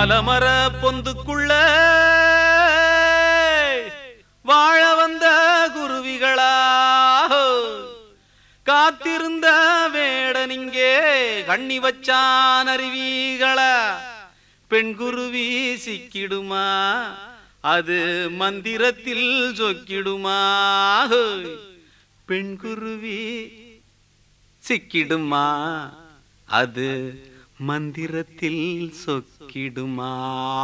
ஆலமர பொந்துக்குள்ள வாழ வந்த குருவிகளா காத்திருந்த வேடனிங்கே கண்ணி வச்சான் அருவிகளா பெண் குருவி சிக்கிடுமா அது மந்திரத்தில் சொக்கிடுமா பெண் குருவி சிக்கிடுமா அது மந்திரத்தில் சொக்கிடுமா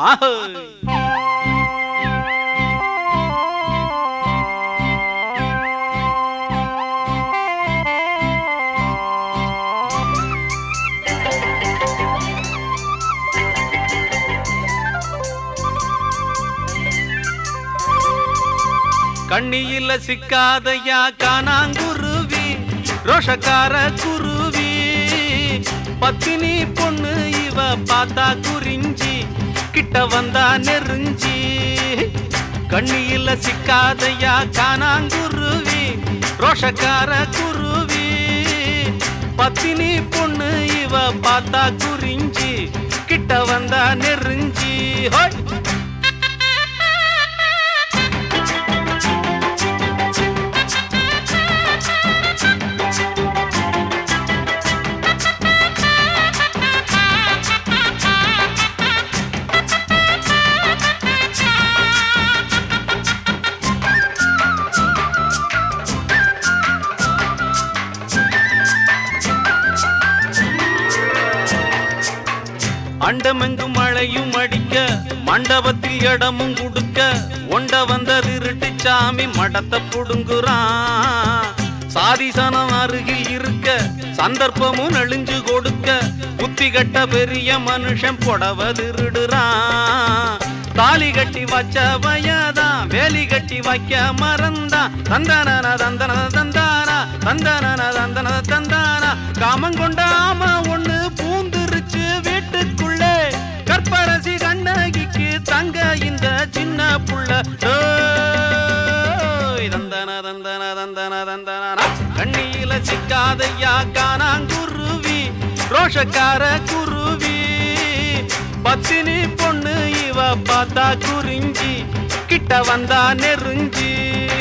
கண்ணியில சிக்காதையா காணாங்குருவி ரோஷக்கார குருவி பத்தினி பொண்ணு இவ பார்த்தா குறிஞ்சி கிட்ட வந்தா நெருஞ்சி கண்ணியில சிக்காதையா காணாங்குருவி ரோஷக்கார குருவி பத்தினி பொண்ணு இவ பார்த்தா குறிஞ்சி கிட்ட வந்தா நெருஞ்சி ஹோய் அண்டமெங்கும் மழையும் அடிக்க மண்டபத்தில் இடமும் கொடுக்க ஒண்ட வந்த திருட்டு சாமி மடத்தை புடுங்குறான் சாதிசனம் அருகில் இருக்க சந்தர்ப்பமும் நெளிஞ்சு கொடுக்க புத்தி கட்ட பெரிய மனுஷன் புடவ திருடுறான் தாலி கட்டி வச்ச வயதான் வேலி கட்டி வைக்க மறந்தான் தந்தன தந்தன தந்தானா தந்தன தந்தன தந்தானா காமங்கொண்டாம ஒண்ணு பூந்துருச்சு வீட்டுக்குள்ளே கற்பரசி கண்ணகிக்கு தங்க இந்த சின்ன புள்ள ஓய், தந்தன தந்தன தந்தன தந்தன கண்ணியில சிக்காதையா காணாங்குருவி ரோஷக்கார குருவி பத்தினி பொண்ணு இவ பார்த்தா குறிஞ்சி கிட்ட வந்தா நெருஞ்சி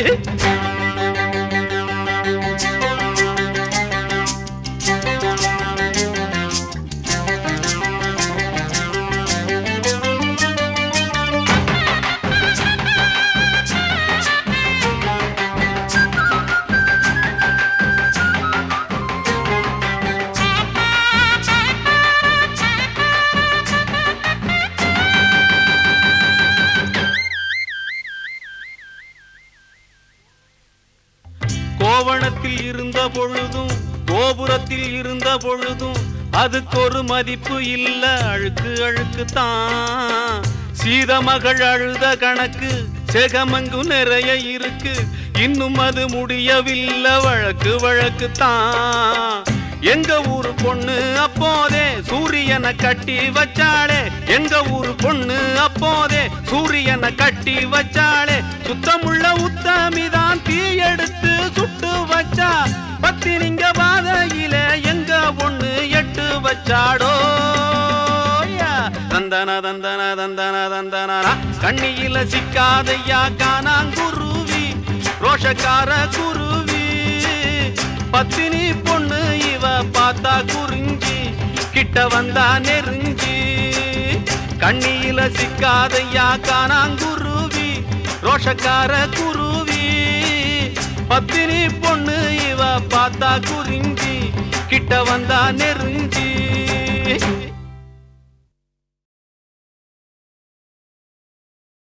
கோவணத்தில் இருந்த பொழுதும் கோபுரத்தில் இருந்த பொழுதும் அதுக்கு ஒரு மதிப்பு இல்ல அழுக்கு அழுக்கு தான் சீதமகள் அழுத கணக்கு செகமங்கு நிறைய இருக்கு இன்னும் அது முடியவில்லை வழக்கு வழக்கு தான் எங்க ஊரு பொண்ணு அப்போதே சூரியனை கட்டி வச்சாளே எங்க ஊரு பொண்ணு அப்போதே சூரியனை கட்டி வச்சாளே சுத்தமுள்ள உத்தமிதான் தீ எடுத்து சுட்டு வச்சா பத்தினிங்க பாதையில எங்க பொண்ணு எட்டு வச்சாடோ யா. தந்தன தந்தன தந்தன தந்தன கண்ணியில சிக்காதையா காணாங்குருவி ரோஷக்கார குருவி பத்தினி பொண்ணு இவ பார்த்தா குறிஞ்சி கிட்ட வந்தா நெருஞ்சி கண்ணியில சிக்காதையா காணாங்குருவி ரோஷக்கார குருவி பத்தினி பொண்ணு இவ பார்த்தா குறிஞ்சி கிட்ட வந்தா நெருஞ்சி